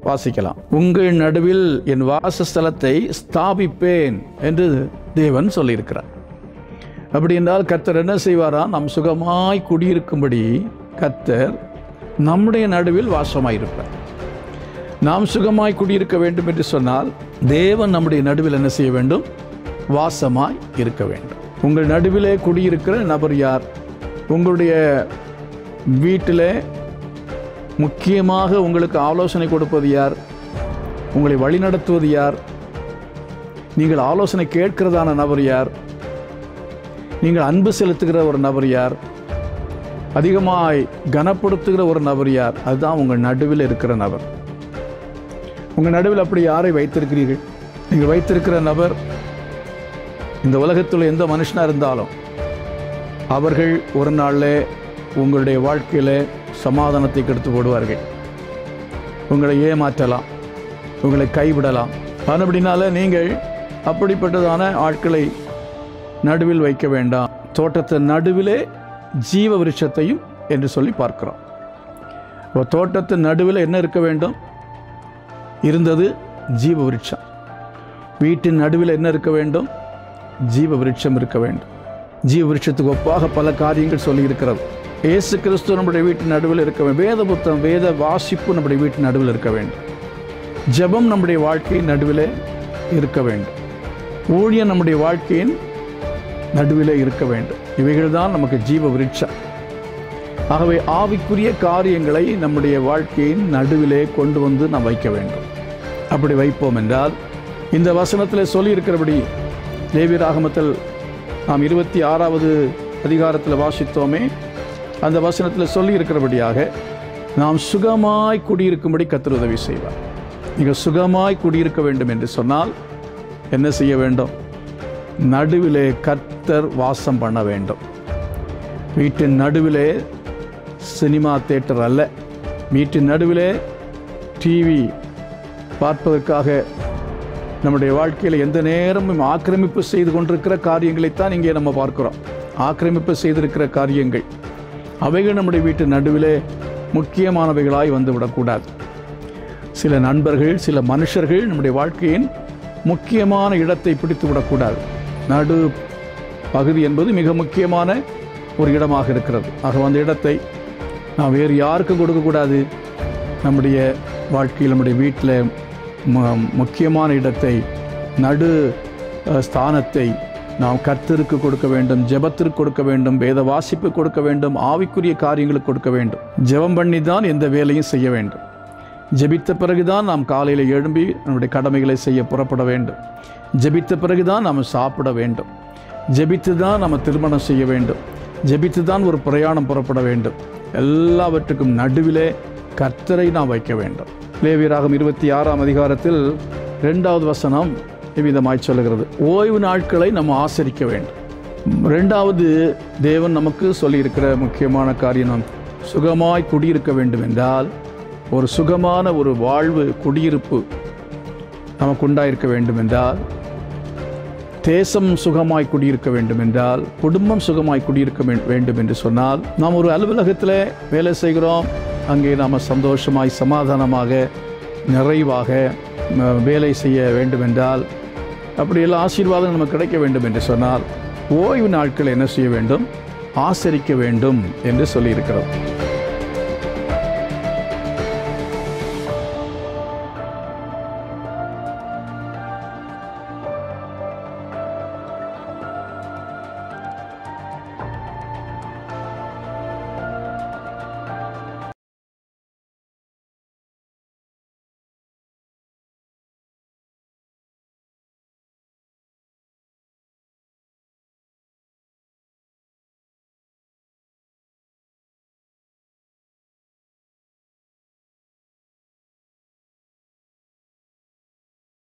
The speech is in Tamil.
வாசிக்கலாம் உங்கள் நடுவில் என் வாசஸ்தலத்தை ஸ்தாபிப்பேன் என்று தேவன் சொல்லியிருக்கிறார் அப்படி என்றால் கர்த்தர் என்ன செய்வாராம் நாம் சுகமாய் குடியிருக்கும்படி கர்த்தர் நம்முடைய நடுவில் வாசமாயிருப்பார் நாம் சுகமாய் குடியிருக்க வேண்டும் என்று சொன்னால் தேவன் நம்முடைய நடுவில் என்ன செய்ய வேண்டும் வாசமாய் இருக்க வேண்டும் உங்கள் நடுவிலே குடியிருக்கிற நபர் யார் உங்களுடைய வீட்டிலே முக்கியமாக உங்களுக்கு ஆலோசனை கொடுப்பது யார் உங்களை வழிநடத்துவது யார் நீங்கள் ஆலோசனை கேட்கிறதான நபர் யார் நீங்கள் அன்பு செலுத்துகிற ஒரு நபர் யார் அதிகமாய் கனப்படுத்துகிற ஒரு நபர் யார் அதுதான் உங்கள் நடுவில் இருக்கிற நபர் உங்கள் நடுவில் அப்படி யாரை வைத்திருக்கிறீர்கள் நீங்கள் வைத்திருக்கிற நபர் இந்த உலகத்தில் எந்த மனுஷனாக இருந்தாலும் அவர்கள் ஒரு நாளில் உங்களுடைய வாழ்க்கையில் சமாதானத்தை கெடுத்து போடுவார்கள் உங்களை ஏமாற்றலாம் உங்களை கைவிடலாம் அப்படினால நீங்கள் அப்படிப்பட்டதான ஆட்களை நடுவில் வைக்க வேண்டாம் தோட்டத்தின் நடுவிலே ஜீவ விருட்சத்தையும் என்று சொல்லி பார்க்கிறோம் இப்போ தோட்டத்தின் நடுவில் என்ன இருக்க வேண்டும் இருந்தது ஜீவ விருட்சம் வீட்டின் நடுவில் என்ன இருக்க வேண்டும் ஜீவ விருட்சம் இருக்க வேண்டும் ஜீவ விருட்சத்துக்கு ஒப்பாக பல காரியங்கள் சொல்லி இருக்கிறது இயேசு கிறிஸ்து நம்முடைய வீட்டின் நடுவில் இருக்க வேண்டும் வேத புத்தகம் வேத வாசிப்பு நம்முடைய வீட்டின் நடுவில் இருக்க வேண்டும் ஜெபம் நம்முடைய வாழ்க்கையின் நடுவிலே இருக்க வேண்டும் ஊழியம் நம்முடைய வாழ்க்கையின் நடுவிலே இருக்க வேண்டும் இவைகள் தான் நமக்கு ஜீவ விருட்சம் ஆகவே ஆவிக்குரிய காரியங்களை நம்முடைய வாழ்க்கையின் நடுவிலே கொண்டு வந்து நாம் வைக்க வேண்டும் அப்படி வைப்போம் என்றால் இந்த வசனத்தில் சொல்லியிருக்கிறபடி லேவி ராகமத்தில் நாம் இருபத்தி ஆறாவது அதிகாரத்தில் வாசித்தோமே அந்த வசனத்தில் சொல்லியிருக்கிறபடியாக நாம் சுகமாய் குடியிருக்கும்படி கர்த்தர் உதவி செய்வார் நீங்கள் சுகமாய் குடியிருக்க வேண்டும் என்று சொன்னால் என்ன செய்ய வேண்டும் நடுவிலே கர்த்தர் வாசம் பண்ண வேண்டும் வீட்டின் நடுவிலே சினிமா தேட்டர் அல்ல வீட்டின் நடுவிலே டிவி பார்ப்பதற்காக நம்முடைய வாழ்க்கையில் எந்த நேரமும் ஆக்கிரமிப்பு செய்து கொண்டிருக்கிற காரியங்களைத்தான் இங்கே நம்ம பார்க்கிறோம் ஆக்கிரமிப்பு செய்திருக்கிற காரியங்கள் அவைகள் நம்முடைய வீட்டு நடுவிலே முக்கியமானவைகளாய் வந்து விடக்கூடாது சில நண்பர்கள் சில மனுஷர்கள் நம்முடைய வாழ்க்கையின் முக்கியமான இடத்தை பிடித்து விடக்கூடாது நடு பகுதி என்பது மிக முக்கியமான ஒரு இடமாக இருக்கிறது ஆக அந்த இடத்தை நாம் வேறு யாருக்கும் கொடுக்கக்கூடாது நம்முடைய வாழ்க்கையில் நம்முடைய வீட்டில் மு- முக்கியமான இடத்தை நடு அஹ், ஸ்தானத்தை நாம் கர்த்தருக்கு கொடுக்க வேண்டும் ஜெபத்திற்கு கொடுக்க வேண்டும் வேத வாசிப்பு கொடுக்க வேண்டும் ஆவிக்குரிய காரியங்களுக்கு கொடுக்க வேண்டும் ஜெபம் பண்ணி தான் எந்த வேலையும் செய்ய வேண்டும் ஜெபித்த பிறகுதான் நாம் காலையில் எழும்பி நம்முடைய கடமைகளை செய்ய புறப்பட வேண்டும் ஜெபித்த பிறகுதான் நாம் சாப்பிட வேண்டும் ஜெபித்து தான் நம்ம திருமணம் செய்ய வேண்டும் ஜெபித்து தான் ஒரு பிரயாணம் புறப்பட வேண்டும் எல்லாவற்றுக்கும் நடுவிலே கர்த்தரை நாம் வைக்க வேண்டும் லேவியராகம் இருபத்தி ஆறாம் அதிகாரத்தில் ரெண்டாவது வசனம் இவ்விதமாய் சொல்லுகிறது ஓய்வு நாட்களை நம்ம ஆசரிக்க வேண்டும் ரெண்டாவது தேவன் நமக்கு சொல்லியிருக்கிற முக்கியமான காரியம் நாம் சுகமாய் குடியிருக்க வேண்டும் என்றால் ஒரு சுகமான ஒரு வாழ்வு குடியிருப்பு நமக்கு உண்டாயிருக்க வேண்டும் என்றால் தேசம் சுகமாய் குடியிருக்க வேண்டும் என்றால் குடும்பம் சுகமாய் குடியிருக்க வே- வேண்டும் என்று சொன்னால் நாம் ஒரு அலுவலகத்தில் வேலை செய்கிறோம் அங்கே நாம் சந்தோஷமாய் சமாதானமாக நிறைவாக ம, வேலை செய்ய வேண்டும் என்றால் அப்படியெல்லாம் ஆசீர்வாதம் நமக்கு கிடைக்க வேண்டும் என்று சொன்னால் ஓய்வு நாட்களை என்ன செய்ய வேண்டும் ஆசரிக்க வேண்டும் என்று சொல்லியிருக்கிறோம்